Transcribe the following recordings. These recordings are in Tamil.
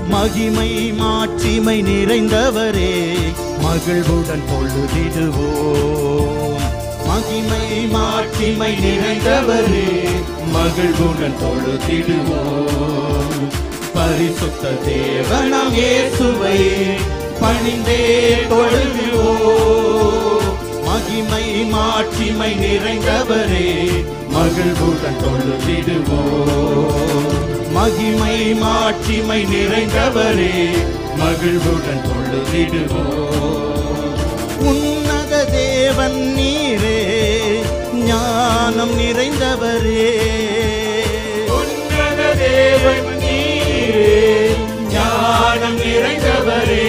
மகிமை மாட்சிமை நிறைந்தவரே மகிழ்வுடன் தொழுதிடுவோம் மகிமை மாட்சிமை நிறைந்தவரே மகிழ்வுடன் தொழுதிடுவோம் பரிசுத்த தேவனம் இயேசுவை பணிந்தே தொழுகிறோம் மகிமை மாட்சிமை நிறைந்தவரே மகிழ்வுடன் தொழுதிடுவோம் மகிமை மாட்சிமை நிறைந்தவரே மகிழ்வுடன் தொழுதிடுவோம் உன்னத தேவன் நீரே ஞானம் நிறைந்தவரே உன்னத தேவன் நீரே ஞானம் நிறைந்தவரே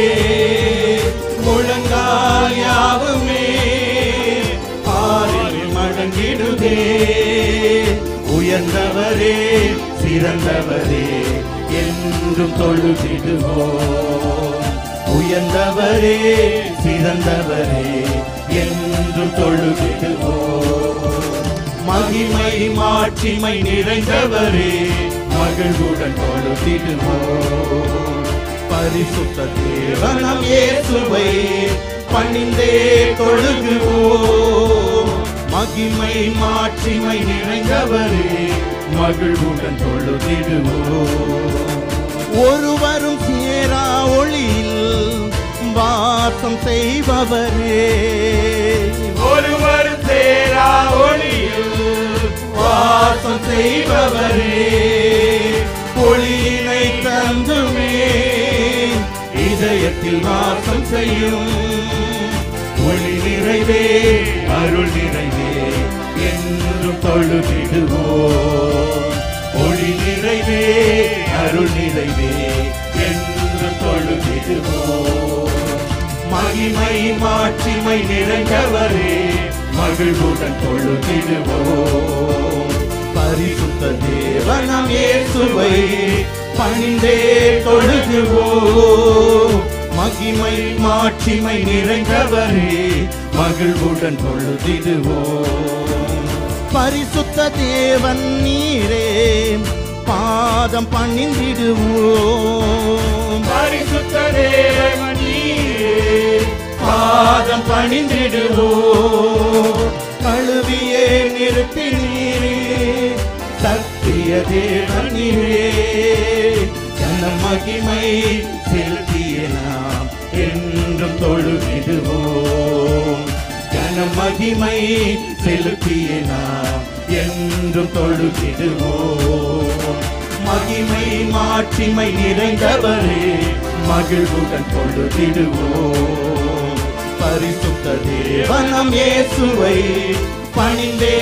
முழங்கால் யாவுமே ஆறில் மடங்கிடுதே உயர்ந்தவரே சிறந்தவரே என்றும் தொழுதிடுவோம் உயர்ந்தவரே சிறந்தவரே என்றும் தொழுதிடுவோம் மகிமை மாட்சிமை நிறைந்தவரே மகிழ்வுடன் தொழுதிடுவோம் பரிசுத்த தேவனம் இயேசுவை பணிந்தே தொழுகுவோம் மகிமை மாட்சிமை நிறைந்தவரே மகிழ்வுடன் தொழுதிடுவோம் ஒருவரும் சேரா ஒளியில் வாசம் செய்பவரே ஒருவரும் சேரா ஒளியில் வாசம் செய்பவரே ஒளியினை தந்துமே இதயத்தில் வாசம் செய்யும் ஒளி நிறைவே அருள் நிறைவே என்றும் தொழுதிடுவோம் ஒளி நிறைவே அருள் நிறைவே என்றும் தொழுதிடுவோம் மகிமை மாட்சிமை நிறைந்தவரே மகிழ்வுடன் தொழுதிடுவோம் பரிசுத்த தேவனம் இயேசுவை பணிந்தே தொழுகுவோம் மகிமை மாட்சிமை நிறைந்தவரே மகிழ்வுடன் தொழுதிடுவோம் பரிசுத்த தேவன் நீரே பாதம் பணிந்திடுவோம் பரிசுத்த தேவன் நீரே பாதம் பணிந்திடுவோம் கழுவியே நிறுத்தி நீரே சத்திய தேவன் நீரே தன மகிமை செலுத்திய நாம் என்றும் தொழுகிடுவோம் கன மகிமை செலுத்திய நாம் என்றும் தொழுகிடுவோம் மகிமை மாட்சிமை நிறைந்தவரே மகிழ்வுடன் தொழுதிடுவோம் பரிசுத்த தேவனம் இயேசுவை பணிந்தே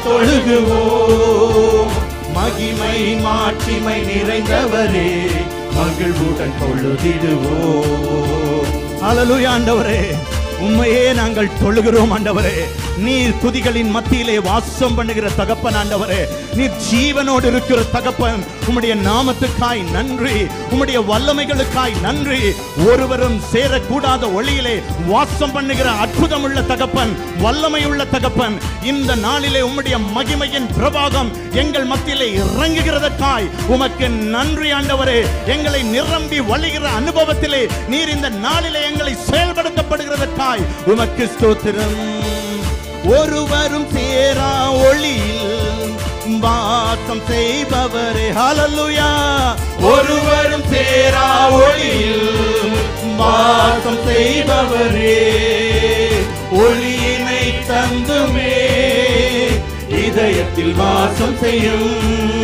தொழுகுவோம் மகிமை மாட்சிமை நிறைந்தவரே மகிழ்வுடன் தொழுதிடுவோம் ஹalleluya ஆண்டவரே உண்மையே நாங்கள் தொழுகிறோம் ஆண்டவரே நீர் துதிகளின் மத்தியிலே வாசம் பண்ணுகிற தகப்பன் ஆண்டவரே நீர் ஜீவனோடு இருக்கிற தகப்பன் உம்முடைய நாமத்துக்காய் நன்றி உம்முடைய வல்லமைகளுக்காய் நன்றி ஒருவரும் சேரக்கூடாத ஒளியிலே வாசம் பண்ணுகிற அற்புதமுள்ள தகப்பன் வல்லமையுள்ள தகப்பன் இந்த நாளிலே உம்முடைய மகிமையின் பிரபாகம் எங்கள் மத்தியிலே இறங்குகிறதற்காய் உமக்கு நன்றி ஆண்டவரே எங்களை நிரம்பி வழிகிற அனுபவத்திலே நீர் இந்த நாளிலே எங்களை செயல்படுத்தப்படுகிறதற்காய் உமக்கு ஸ்தோத்திரம் ஒருவரும் சேரா ஒளியில் வாசம் செய்பவரே ஹalleluya ஒருவரும் சேரா ஒளியில் வாசம் செய்பவரே ஒளியினை தந்துமே இதயத்தில் வாசம் செய்யும்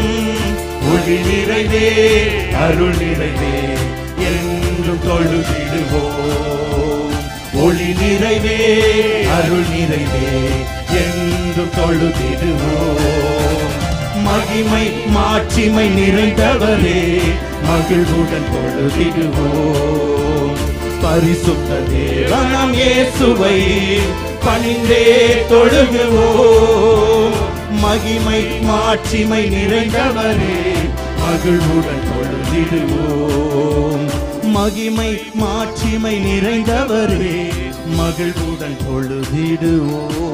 ஒளி நிறைவே அருள் நிறைவே என்றும் தொழுதிடுவோம் ஒளி நிறைவே அருள் நிறைவே என்றும் தொழுதிடுவோம் மகிமை மாட்சிமை நிறைந்தவரே மகிழ்வுடன் தொழுதிடுவோம் பரிசுத்த தேவனம் இயேசுவை பணிந்தே தொழுகுவோம் மகிமை மாட்சிமை நிறைந்தவரே மகிழ்வுடன் தொழுதிடுவோம் மகிமை மாட்சிமை நிறைந்தவரே மகிழ்வுடன் தொழுதிடுவோம்